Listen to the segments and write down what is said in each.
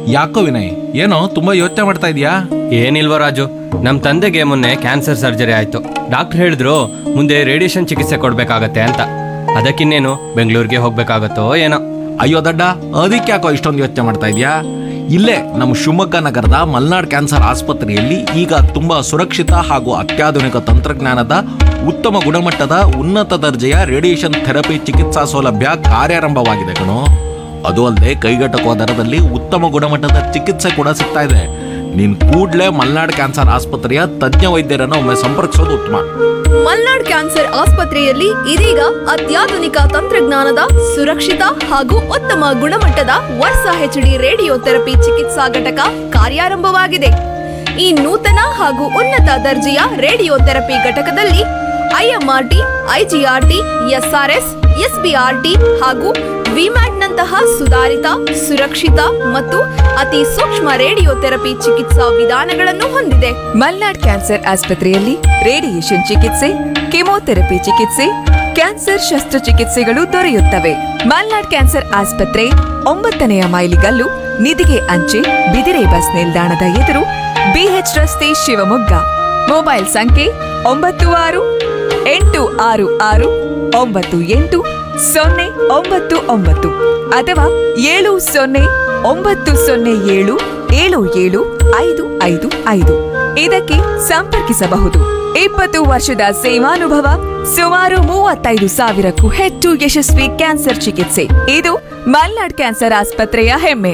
ಯಾಕೋ ವಿನಯ್ ಏನೋ ತುಂಬಾ ಯೋಚನೆ ಮಾಡ್ತಾ ಇದೀಯಾ ಏನಿಲ್ವ ರಾಜು ನಮ್ಮ ತಂದೆಗೆ ಮೊನ್ನೆ ಕ್ಯಾನ್ಸರ್ ಸರ್ಜರಿ ಆಯ್ತು ಡಾಕ್ಟರ್ ಹೇಳಿದ್ರು ಮುಂದೆ ರೇಡಿಯೇಷನ್ ಚಿಕಿತ್ಸೆ ಕೊಡ್ಬೇಕಾಗತ್ತೆ ಅಂತ ಅದಕ್ಕಿನ್ನೇನು ಬೆಂಗಳೂರಿಗೆ ಹೋಗ್ಬೇಕಾಗತ್ತೋ ಏನೋ ಅಯ್ಯೋ ದಡ್ಡ ಅದಕ್ಕೆ ಯಾಕೋ ಇಷ್ಟೊಂದು ಯೋಚನೆ ಮಾಡ್ತಾ ಇದೀಯಾ ಇಲ್ಲೇ ನಮ್ಮ ಶಿವಮೊಗ್ಗ ನಗರದ ಮಲ್ನಾಡ್ ಕ್ಯಾನ್ಸರ್ ಆಸ್ಪತ್ರೆಯಲ್ಲಿ ಈಗ ತುಂಬಾ ಸುರಕ್ಷಿತ ಹಾಗೂ ಅತ್ಯಾಧುನಿಕ ತಂತ್ರಜ್ಞಾನದ ಉತ್ತಮ ಗುಣಮಟ್ಟದ ಉನ್ನತ ದರ್ಜೆಯ ರೇಡಿಯೇಷನ್ ಥೆರಪಿ ಚಿಕಿತ್ಸಾ ಸೌಲಭ್ಯ ಕಾರ್ಯಾರಂಭವಾಗಿದೆ ಕಣೋ ಅದು ಅಲ್ಲದೆ ಕೈಗೆಟಕುವ ದರದಲ್ಲಿ ಉತ್ತಮ ಗುಣಮಟ್ಟದ ಚಿಕಿತ್ಸೆ ಕೂಡ ಸಿಗ್ತಾ ಇದೆ ನೀನ್ ಕೂಡ್ಲೇ ಮಲ್ನಾಡ್ ಕ್ಯಾನ್ಸರ್ ಆಸ್ಪತ್ರೆಯ ತಜ್ಞ ವೈದ್ಯರನ್ನು ಒಮ್ಮೆ ಸಂಪರ್ಕಿಸೋದು ಉತ್ತಮ ಮಲ್ನಾಡ್ ಕ್ಯಾನ್ಸರ್ ಆಸ್ಪತ್ರೆಯಲ್ಲಿ ಇದೀಗ ಅತ್ಯಾಧುನಿಕ ತಂತ್ರಜ್ಞಾನದ ಸುರಕ್ಷಿತ ಹಾಗೂ ಉತ್ತಮ ಗುಣಮಟ್ಟದ ವರ್ಷ ಹೆಚ್ಡಿ ರೇಡಿಯೋ ಥೆರಪಿ ಚಿಕಿತ್ಸಾ ಘಟಕ ಕಾರ್ಯಾರಂಭವಾಗಿದೆ ಈ ನೂತನ ಹಾಗೂ ಉನ್ನತ ದರ್ಜೆಯ ರೇಡಿಯೋ ಥೆರಪಿ ಘಟಕದಲ್ಲಿ ಐಎಂಆರ್ಟಿ ಐಜಿಆರ್ಟಿ ಎಸ್ಆರ್ಎಸ್ ಎಸ್ಬಿಆರ್ಟಿ ಹಾಗೂ ವಿಮ್ಯಾಟ್ನಂತಹ ಸುಧಾರಿತ ಸುರಕ್ಷಿತ ಮತ್ತು ಅತಿ ಸೂಕ್ಷ್ಮ ರೇಡಿಯೋ ಥೆರಪಿ ಚಿಕಿತ್ಸಾ ವಿಧಾನಗಳನ್ನು ಹೊಂದಿದೆ ಮಲ್ನಾಡ್ ಕ್ಯಾನ್ಸರ್ ಆಸ್ಪತ್ರೆಯಲ್ಲಿ ರೇಡಿಯೇಷನ್ ಚಿಕಿತ್ಸೆ ಕೆಮೊಥೆರಪಿ ಚಿಕಿತ್ಸೆ ಕ್ಯಾನ್ಸರ್ ಶಸ್ತ್ರಚಿಕಿತ್ಸೆಗಳು ದೊರೆಯುತ್ತವೆ ಮಲ್ನಾಡ್ ಕ್ಯಾನ್ಸರ್ ಆಸ್ಪತ್ರೆ ಒಂಬತ್ತನೆಯ ಮೈಲಿಗಲ್ಲು ನಿಧಿಗೆ ಅಂಚೆ ಬಿದಿರೆ ಬಸ್ ನಿಲ್ದಾಣದ ಎದುರು ಬಿಎಚ್ ರಸ್ತೆ ಶಿವಮೊಗ್ಗ ಮೊಬೈಲ್ ಸಂಖ್ಯೆ ಒಂಬತ್ತು ಆರು ಎಂಟು ಆರು ಆರು ಒಂಬತ್ತು ಎಂಟು ಸೊನ್ನೆ ಒಂಬತ್ತು ಒಂಬತ್ತು ಅಥವಾ ಏಳು ಸೊನ್ನೆ ಒಂಬತ್ತು ಸೊನ್ನೆ ಏಳು ಏಳು ಏಳು ಐದು ಐದು ಐದು ಇದಕ್ಕೆ ಸಂಪರ್ಕಿಸಬಹುದು ಇಪ್ಪತ್ತು ವರ್ಷದ ಸೇವಾನುಭವ ಸುಮಾರು ಮೂವತ್ತೈದು ಸಾವಿರಕ್ಕೂ ಹೆಚ್ಚು ಯಶಸ್ವಿ ಕ್ಯಾನ್ಸರ್ ಚಿಕಿತ್ಸೆ ಇದು ಮಲ್ನಾಡ್ ಕ್ಯಾನ್ಸರ್ ಆಸ್ಪತ್ರೆಯ ಹೆಮ್ಮೆ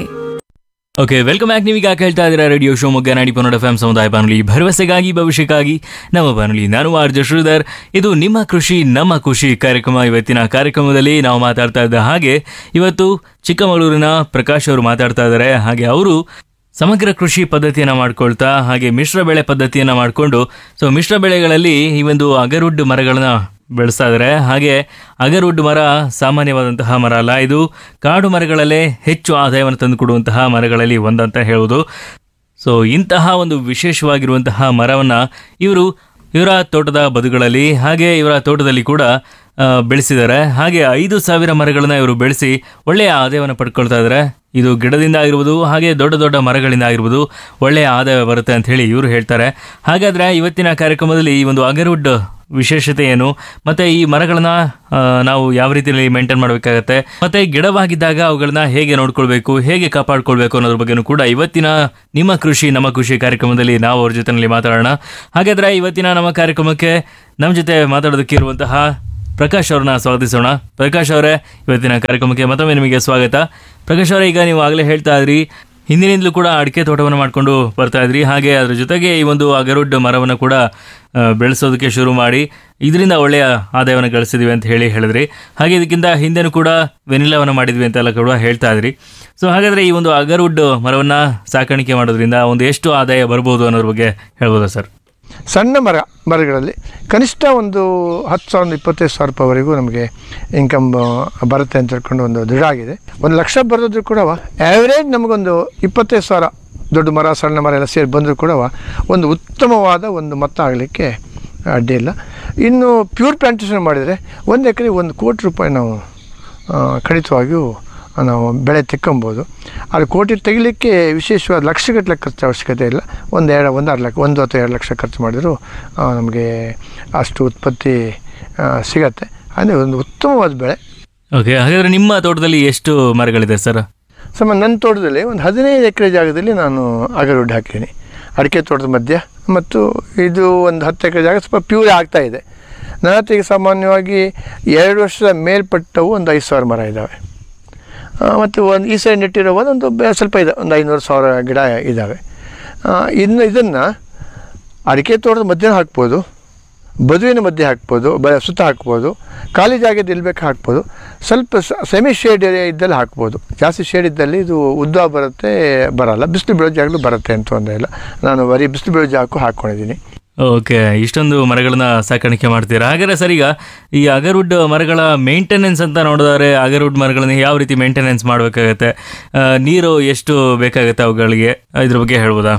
ಓಕೆ ವೆಲ್ಕಮ್ ಬ್ಯಾಕ್ ನೀವೀಗ ಕೇಳ್ತಾ ಇದ್ದೀರಾ ರೇಡಿಯೋ ಶಿವಮೊಗ್ಗ ನಾಡಿ ಪನ್ನಡ ಎಫ್ ಸಮುದಾಯ ಬಾನುಲಿ ಭರವಸೆಗಾಗಿ ಭವಿಷ್ಯಕ್ಕಾಗಿ ನಮ್ಮ ಬಾನುಲಿ ನಾನು ಆರ್ ಜೆ ಶ್ರೀಧರ್ ಇದು ನಿಮ್ಮ ಕೃಷಿ ನಮ್ಮ ಖುಷಿ ಕಾರ್ಯಕ್ರಮ ಇವತ್ತಿನ ಕಾರ್ಯಕ್ರಮದಲ್ಲಿ ನಾವು ಮಾತಾಡ್ತಾ ಇದ್ದ ಹಾಗೆ ಇವತ್ತು ಚಿಕ್ಕಮಗಳೂರಿನ ಪ್ರಕಾಶ್ ಅವರು ಮಾತಾಡ್ತಾ ಇದ್ದಾರೆ ಹಾಗೆ ಅವರು ಸಮಗ್ರ ಕೃಷಿ ಪದ್ಧತಿಯನ್ನು ಮಾಡ್ಕೊಳ್ತಾ ಹಾಗೆ ಮಿಶ್ರ ಬೆಳೆ ಪದ್ಧತಿಯನ್ನು ಮಾಡಿಕೊಂಡು ಸೊ ಮಿಶ್ರ ಬೆಳೆಗಳಲ್ಲಿ ಈ ಒಂದು ಅಗರುಡ್ ಮರಗಳನ್ನ ಬೆಳೆಸ್ತಾ ಇದ್ದಾರೆ ಹಾಗೆ ಅಗರುಡ್ ಮರ ಸಾಮಾನ್ಯವಾದಂತಹ ಮರ ಅಲ್ಲ ಇದು ಕಾಡು ಮರಗಳಲ್ಲೇ ಹೆಚ್ಚು ಆದಾಯವನ್ನು ತಂದುಕೊಡುವಂತಹ ಮರಗಳಲ್ಲಿ ಒಂದಂತ ಹೇಳುವುದು ಸೊ ಇಂತಹ ಒಂದು ವಿಶೇಷವಾಗಿರುವಂತಹ ಮರವನ್ನು ಇವರು ಇವರ ತೋಟದ ಬದುಗಳಲ್ಲಿ ಹಾಗೆ ಇವರ ತೋಟದಲ್ಲಿ ಕೂಡ ಆ, ಬೆಳೆಸಿದ್ದಾರೆ ಹಾಗೆ ಐದು ಸಾವಿರ ಮರಗಳನ್ನ ಇವರು ಬೆಳೆಸಿ ಒಳ್ಳೆಯ ಆದಾಯವನ್ನು ಪಡ್ಕೊಳ್ತಾ ಇದ್ದಾರೆ ಇದು ಗಿಡದಿಂದ ಆಗಿರ್ಬೋದು ಹಾಗೆ ದೊಡ್ಡ ದೊಡ್ಡ ಮರಗಳಿಂದ ಆಗಿರ್ಬೋದು ಒಳ್ಳೆಯ ಆದಾಯ ಬರುತ್ತೆ ಅಂತ ಹೇಳಿ ಇವರು ಹೇಳ್ತಾರೆ ಹಾಗಾದ್ರೆ ಇವತ್ತಿನ ಕಾರ್ಯಕ್ರಮದಲ್ಲಿ ಈ ಒಂದು ಅಗರ್ವುಡ್ ವಿಶೇಷತೆ ಏನು ಮತ್ತೆ ಈ ಮರಗಳನ್ನ ಆ, ನಾವು ಯಾವ ರೀತಿಯಲ್ಲಿ ಮೇಂಟೈನ್ ಮಾಡಬೇಕಾಗತ್ತೆ ಮತ್ತೆ ಗಿಡವಾಗಿದ್ದಾಗ ಅವುಗಳನ್ನ ಹೇಗೆ ನೋಡ್ಕೊಳ್ಬೇಕು ಹೇಗೆ ಕಾಪಾಡ್ಕೊಳ್ಬೇಕು ಅನ್ನೋದ್ರ ಬಗ್ಗೆನೂ ಕೂಡ ಇವತ್ತಿನ ನಿಮ್ಮ ಕೃಷಿ ನಮ್ಮ ಕೃಷಿ ಕಾರ್ಯಕ್ರಮದಲ್ಲಿ ನಾವು ಅವ್ರ ಜೊತೆನಲ್ಲಿ ಮಾತಾಡೋಣ ಹಾಗಾದ್ರೆ ಇವತ್ತಿನ ನಮ್ಮ ಕಾರ್ಯಕ್ರಮಕ್ಕೆ ನಮ್ಮ ಜೊತೆ ಮಾತಾಡೋದಕ್ಕೆ ಇರುವಂತಹ ಪ್ರಕಾಶ್ ಅವ್ರನ್ನ ಸ್ವಾಗತಿಸೋಣ ಪ್ರಕಾಶ್ ಅವರೇ ಇವತ್ತಿನ ಕಾರ್ಯಕ್ರಮಕ್ಕೆ ಮತ್ತೊಮ್ಮೆ ನಿಮಗೆ ಸ್ವಾಗತ ಪ್ರಕಾಶ್ ಅವರೇ ಈಗ ನೀವು ಆಗಲೇ ಹೇಳ್ತಾ ಇದ್ರಿ ಹಿಂದಿನಿಂದಲೂ ಕೂಡ ಅಡಿಕೆ ತೋಟವನ್ನು ಮಾಡ್ಕೊಂಡು ಬರ್ತಾ ಇದ್ರಿ ಹಾಗೆ ಅದ್ರ ಜೊತೆಗೆ ಈ ಒಂದು ಅಗರುಡ್ ಮರವನ್ನು ಕೂಡ ಆ, ಬೆಳೆಸೋದಕ್ಕೆ ಶುರು ಮಾಡಿ ಇದರಿಂದ ಒಳ್ಳೆಯ ಆದಾಯವನ್ನು ಗಳಿಸಿದ್ವಿ ಅಂತ ಹೇಳಿ ಹೇಳಿದ್ರಿ ಹಾಗೆ ಇದಕ್ಕಿಂತ ಹಿಂದೆನೂ ಕೂಡ ವೆನಿಲಾವನ್ನು ಮಾಡಿದ್ವಿ ಅಂತೆಲ್ಲ ಕೂಡ ಹೇಳ್ತಾ ಇದ್ರಿ ಸೊ ಹಾಗಾದರೆ ಈ ಒಂದು ಅಗರ್ವುಡ್ ಮರವನ್ನು ಸಾಕಾಣಿಕೆ ಮಾಡೋದ್ರಿಂದ ಒಂದು ಎಷ್ಟು ಆದಾಯ ಬರ್ಬೋದು ಅನ್ನೋದ್ರ ಬಗ್ಗೆ ಹೇಳ್ಬೋದಾ ಸರ್ ಸಣ್ಣ ಮರ ಮರಗಳಲ್ಲಿ ಕನಿಷ್ಠ ಒಂದು ಹತ್ತು ಸಾವಿರದ ಇಪ್ಪತ್ತೈದು ಸಾವಿರ ರೂಪಾಯಿವರೆಗೂ ನಮಗೆ ಇನ್ಕಮ್ ಬರುತ್ತೆ ಅಂತ ಹೇಳ್ಕೊಂಡು ಒಂದು ದೃಢ ಆಗಿದೆ ಒಂದು ಲಕ್ಷ ಬರೋದ್ರೂ ಕೂಡ ಆ್ಯಾವ್ರೇಜ್ ನಮಗೊಂದು ಇಪ್ಪತ್ತೈದು ಸಾವಿರ ದೊಡ್ಡ ಮರ ಸಣ್ಣ ಮರ ಎಲ್ಲ ಸೇರಿ ಬಂದರೂ ಕೂಡ ಒಂದು ಉತ್ತಮವಾದ ಒಂದು ಮೊತ್ತ ಆಗಲಿಕ್ಕೆ ಅಡ್ಡಿ ಇಲ್ಲ ಇನ್ನು ಪ್ಯೂರ್ ಪ್ಲಾಂಟೇಷನ್ ಮಾಡಿದರೆ ಒಂದು ಎಕರೆ ಒಂದು ಕೋಟಿ ರೂಪಾಯಿ ನಾವು ಆ, ಖಂಡಿತವಾಗಿಯೂ ನಾವು ಬೆಳೆ ತೆಕ್ಕೊಬೋದು ಅದು ಕೋಟಿ ತೆಗಿಲಿಕ್ಕೆ ವಿಶೇಷವಾದ ಲಕ್ಷಗಟ್ಟಲೆ ಖರ್ಚು ಅವಶ್ಯಕತೆ ಇಲ್ಲ ಒಂದು ಎರಡು ಒಂದು ಆರು ಲಕ್ಷ ಒಂದು ಅಥವಾ ಎರಡು ಲಕ್ಷ ಖರ್ಚು ಮಾಡಿದರೂ ಆ, ನಮಗೆ ಅಷ್ಟು ಉತ್ಪತ್ತಿ ಆ, ಸಿಗತ್ತೆ ಅಂದರೆ ಒಂದು ಉತ್ತಮವಾದ ಬೆಳೆ ಓಕೆ ಹಾಗಾದರೆ ನಿಮ್ಮ ತೋಟದಲ್ಲಿ ಎಷ್ಟು ಮರಗಳಿದೆ ಸರ್ ಸಮ ನನ್ನ ತೋಟದಲ್ಲಿ ಒಂದು ಹದಿನೈದು ಎಕರೆ ಜಾಗದಲ್ಲಿ ನಾನು ಅಗರುಡ್ ಹಾಕಿದ್ದೀನಿ ಅಡಿಕೆ ತೋಟದ ಮಧ್ಯ ಮತ್ತು ಇದು ಒಂದು ಹತ್ತು ಎಕರೆ ಜಾಗ ಸ್ವಲ್ಪ ಪ್ಯೂರ್ ಆಗ್ತಾ ಇದೆ ನನ್ನ ಹತ್ರ ಈಗ ಸಾಮಾನ್ಯವಾಗಿ ಎರಡು ವರ್ಷದ ಮೇಲ್ಪಟ್ಟವು ಒಂದು ಐದು ಸಾವಿರ ಮರ ಇದ್ದಾವೆ ಆ, ಮತ್ತು ಒಂದು ಈ ಸೈಡ್ ನೆಟ್ಟಿರೋ ಒಂದೊಂದು ಬೆ- ಸ್ವಲ್ಪ ಇದೆ ಒಂದು ಐನೂರು ಸಾವಿರ ಗಿಡ ಇದ್ದಾವೆ ಆ, ಇನ್ನು ಇದನ್ನು ಅಡಿಕೆ ತೋಟದ ಮಧ್ಯೆ ಹಾಕ್ಬೋದು ಬದುವಿನ ಮಧ್ಯೆ ಹಾಕ್ಬೋದು ಬ ಸುತ್ತ ಹಾಕ್ಬೋದು ಖಾಲಿ ಜಾಗದ ಎಲ್ಲಿ ಬೇಕು ಹಾಕ್ಬೋದು ಸ್ವಲ್ಪ ಸೆಮಿ ಶೇಡ್ ಏರಿಯಾ ಇದ್ದಲ್ಲಿ ಹಾಕ್ಬೋದು ಜಾಸ್ತಿ ಶೇಡ್ ಇದ್ದಲ್ಲಿ ಇದು ಉದ್ದ ಬರುತ್ತೆ ಬರಲ್ಲ ಬಿಸಿಲು ಬೀಳೋ ಜಾಗಲೂ ಬರುತ್ತೆ ಅಂತ ತೊಂದರೆ ಇಲ್ಲ ನಾನು ಬರೀ ಬಿಸಿಲು ಬೀಳೋ ಜಾಗಕ್ಕೂ ಹಾಕ್ಕೊಂಡಿದ್ದೀನಿ ಓಕೆ ಇಷ್ಟೊಂದು ಮರಗಳನ್ನ ಸಾಕಾಣಿಕೆ ಮಾಡ್ತೀರಾ ಹಾಗಾದ್ರೆ ಸರ್ ಈಗ ಈ ಅಗರ್ವುಡ್ ಮರಗಳ ಮೇಂಟೆನೆನ್ಸ್ ಅಂತ ನೋಡಿದ್ರೆ ಅಗರ್ವುಡ್ ಮರಗಳನ್ನ ಯಾವ ರೀತಿ ಮೇಂಟೆನೆನ್ಸ್ ಮಾಡಬೇಕಾಗತ್ತೆ ಆ, ನೀರು ಎಷ್ಟು ಬೇಕಾಗುತ್ತೆ ಅವುಗಳಿಗೆ ಇದ್ರ ಬಗ್ಗೆ ಹೇಳ್ಬೋದಾ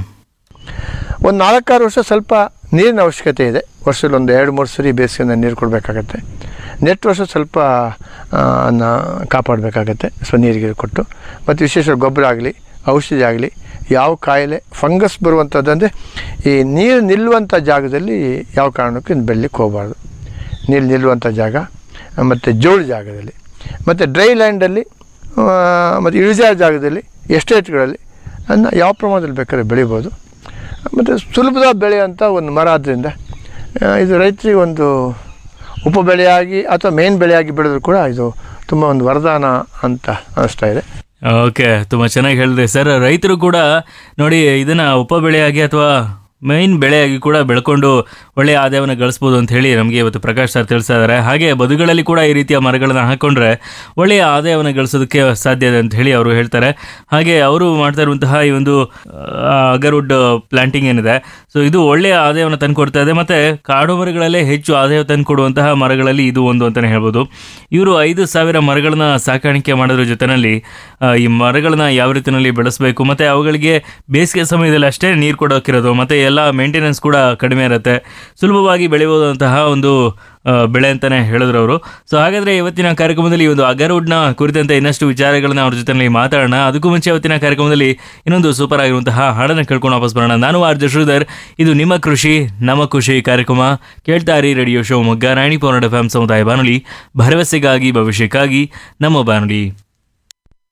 ಒಂದು ನಾಲ್ಕಾರು ವರ್ಷ ಸ್ವಲ್ಪ ನೀರಿನ ಅವಶ್ಯಕತೆ ಇದೆ ವರ್ಷದಲ್ಲಿ ಒಂದು ಎರಡು ಮೂರು ಸರಿ ಬೇಸಿಗೆನ ನೀರು ಕೊಡಬೇಕಾಗತ್ತೆ ನೆಟ್ ವರ್ಷ ಸ್ವಲ್ಪ ಆ, ಅನ್ನ ಕಾಪಾಡಬೇಕಾಗತ್ತೆ ಸೊ ನೀರಿಗೆ ಕೊಟ್ಟು ಮತ್ತು ವಿಶೇಷ ಗೊಬ್ಬರ ಆಗಲಿ ಔಷಧಿ ಆಗಲಿ ಯಾವ ಕಾಯಿಲೆ ಫಂಗಸ್ ಬರುವಂಥದ್ದು ಅಂದರೆ ಈ ನೀರು ನಿಲ್ಲುವಂಥ ಜಾಗದಲ್ಲಿ ಯಾವ ಕಾರಣಕ್ಕೂ ಇನ್ನು ಬೆಳಲಿಕ್ಕೆ ಹೋಗಬಾರ್ದು ನೀರು ನಿಲ್ಲುವಂಥ ಜಾಗ ಮತ್ತು ಜೋಳು ಜಾಗದಲ್ಲಿ ಮತ್ತು ಡ್ರೈ ಲ್ಯಾಂಡಲ್ಲಿ ಮತ್ತು ಇಳಿಜಾರು ಜಾಗದಲ್ಲಿ ಎಸ್ಟೇಟ್ಗಳಲ್ಲಿ ಅದನ್ನ ಯಾವ ಪ್ರಮಾಣದಲ್ಲಿ ಬೇಕಾದ್ರೆ ಬೆಳಿಬೋದು ಮತ್ತು ಸುಲಭದ ಬೆಳೆಯುವಂಥ ಒಂದು ಮರ ಆದ್ದರಿಂದ ಆ, ಇದು ರೈತರಿಗೆ ಒಂದು ಉಪ ಬೆಳೆಯಾಗಿ ಅಥವಾ ಮೇನ್ ಬೆಳೆಯಾಗಿ ಬೆಳೆದರೂ ಕೂಡ ಇದು ತುಂಬ ಒಂದು ವರದಾನ ಅಂತ ಅನಿಸ್ತಾ ಇದೆ ಓಕೆ ತುಂಬ ಚೆನ್ನಾಗಿ ಹೇಳಿದೆ ಸರ್ ರೈತರು ಕೂಡ ನೋಡಿ ಇದನ್ನ ಉಪ ಬೆಳೆಯಾಗಿ ಅಥವಾ ಮೈನ್ ಬೆಳೆಯಾಗಿ ಕೂಡ ಬೆಳ್ಕೊಂಡು ಒಳ್ಳೆಯ ಆದಾಯವನ್ನು ಗಳಿಸ್ಬೋದು ಅಂತ ಹೇಳಿ ನಮಗೆ ಇವತ್ತು ಪ್ರಕಾಶ್ ಸರ್ ತಿಳಿಸ್ತಾ ಇದ್ದಾರೆ ಹಾಗೆ ಬದುಗಳಲ್ಲಿ ಕೂಡ ಈ ರೀತಿಯ ಮರಗಳನ್ನು ಹಾಕೊಂಡ್ರೆ ಒಳ್ಳೆಯ ಆದಾಯವನ್ನು ಗಳಿಸೋದಕ್ಕೆ ಸಾಧ್ಯ ಇದೆ ಅಂತ ಹೇಳಿ ಅವರು ಹೇಳ್ತಾರೆ ಹಾಗೆ ಅವರು ಮಾಡ್ತಾ ಇರುವಂತಹ ಈ ಒಂದು ಅಗರ್ವುಡ್ ಪ್ಲಾಂಟಿಂಗ್ ಏನಿದೆ ಸೊ ಇದು ಒಳ್ಳೆಯ ಆದಾಯವನ್ನು ತಂದುಕೊಡ್ತಾ ಇದೆ ಮತ್ತೆ ಕಾಡು ಮರಗಳಲ್ಲೇ ಹೆಚ್ಚು ಆದಾಯ ತಂದುಕೊಡುವಂತಹ ಮರಗಳಲ್ಲಿ ಇದು ಒಂದು ಅಂತಲೇ ಹೇಳ್ಬೋದು ಇವರು ಐದು ಸಾವಿರ ಮರಗಳನ್ನ ಸಾಕಾಣಿಕೆ ಮಾಡೋದ್ರ ಜೊತೆಯಲ್ಲಿ ಆ, ಈ ಮರಗಳನ್ನ ಯಾವ ರೀತಿಯಲ್ಲಿ ಬೆಳೆಸಬೇಕು ಮತ್ತೆ ಅವುಗಳಿಗೆ ಬೇಸಿಗೆ ಸಮಯದಲ್ಲಿ ಅಷ್ಟೇ ನೀರು ಕೊಡೋಕಿರೋದು ಮತ್ತೆ ಎಲ್ಲ ಮೇಂಟೆನೆನ್ಸ್ ಕೂಡ ಕಡಿಮೆ ಇರುತ್ತೆ ಸುಲಭವಾಗಿ ಬೆಳೆಯುವಂತಹ ಒಂದು ಆ, ಬೆಳೆ ಅಂತಾನೆ ಹೇಳಿದ್ರು ಅವರು ಸೊ ಹಾಗಾದ್ರೆ ಇವತ್ತಿನ ಕಾರ್ಯಕ್ರಮದಲ್ಲಿ ಈ ಒಂದು ಅಗರ್ವುಡ್ನ ಕುರಿತಂತೆ ಇನ್ನಷ್ಟು ವಿಚಾರಗಳನ್ನ ಅವ್ರ ಜೊತೆಯಲ್ಲಿ ಮಾತಾಡೋಣ ಅದಕ್ಕೂ ಮುಂಚೆ ಇವತ್ತಿನ ಕಾರ್ಯಕ್ರಮದಲ್ಲಿ ಇನ್ನೊಂದು ಸೂಪರ್ ಆಗಿರುವಂತಹ ಹಾಡನ್ನು ಕೇಳ್ಕೊಂಡು ವಾಪಸ್ ಬರೋಣ ನಾನು ಆರ್ ಶ್ರೀಧರ್ ಇದು ನಿಮ್ಮ ಕೃಷಿ ನಮ್ಮ ಖುಷಿ ಕಾರ್ಯಕ್ರಮ ಕೇಳ್ತಾ ಇರಿ ರೇಡಿಯೋ ಶೋ ಮೊಗ್ಗ ರಾಣಿ ಪೌರ್ಣ ಎಫ್ ಸಮುದಾಯ ಬಾನುಲಿ ಭರವಸೆಗಾಗಿ ಭವಿಷ್ಯಕ್ಕಾಗಿ ನಮ್ಮ ಬಾನುಲಿ